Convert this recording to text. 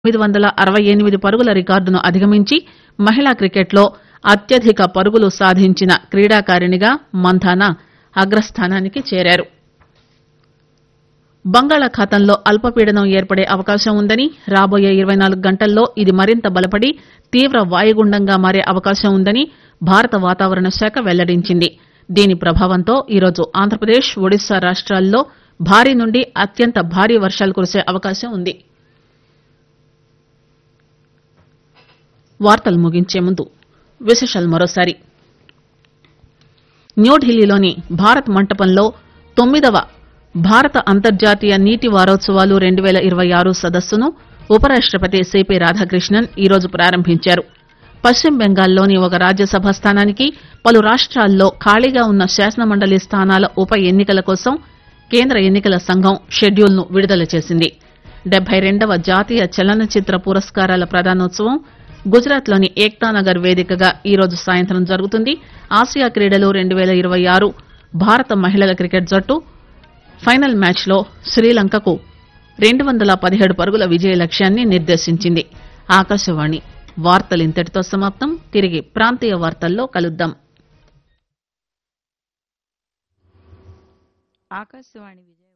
తొమ్మిది వందల అరవై ఎనిమిది పరుగుల రికార్డును అధిగమించి మహిళా క్రికెట్లో అత్యధిక పరుగులు సాధించిన క్రీడాకారిణిగా మంధాన అగ్రస్థానానికి చేరారు బంగాళాఖాతంలో అల్పపీడనం ఏర్పడే అవకాశం ఉందని రాబోయే ఇరవై నాలుగు గంటల్లో ఇది మరింత బలపడి తీవ్ర వాయుగుండంగా మారే అవకాశం ఉందని భారత వాతావరణ శాఖ వెల్లడించింది దీని ప్రభావంతో ఈరోజు ఆంధ్రప్రదేశ్ ఒడిశా రాష్ట్రాల్లో భారీ నుండి అత్యంత భారీ వర్షాలు కురిసే అవకాశం ఉంది వార్తలు ముగించే ముందు విశేషాలు మరోసారి న్యూఢిల్లీలోని భారత్ మంటపంలో తొమ్మిదవ భారత అంతర్జాతీయ నీటి వారోత్సవాలు రెండు పేల ఇరవై ఆరు సదస్సును ఉపరాష్టపతి సిపి రాధాకృష్ణన్ ఈరోజు ప్రారంభించారు పశ్చిమ బెంగాల్లోని ఒక రాజ్యసభ స్థానానికి పలు రాష్ట్రాల్లో ఖాళీగా ఉన్న శాసనమండలి స్థానాల ఉప ఎన్నికల కోసం కేంద్ర ఎన్నికల సంఘం షెడ్యూల్ను విడుదల చేసింది డెబ్బై రెండవ జాతీయ చలనచిత్ర పురస్కారాల ప్రదానోత్సవం గుజరాత్లోని ఏక్తానగర్ వేదికగా ఈరోజు సాయంత్రం జరుగుతుంది ఆసియా క్రీడలు రెండు పేల ఇరవై ఆరు భారత మహిళల క్రికెట్ జట్టు ఫైనల్ మ్యాచ్లో శ్రీలంకకు రెండు వందల పదిహేడు పరుగుల విజయ లక్ష్యాన్ని నిర్దేశించింది ఆకాశవాణి వార్తలు ఇంతటితో సమాప్తం తిరిగి ప్రాంతీయ వార్తల్లో కలుద్దాం ఆకాశవాణి విజయ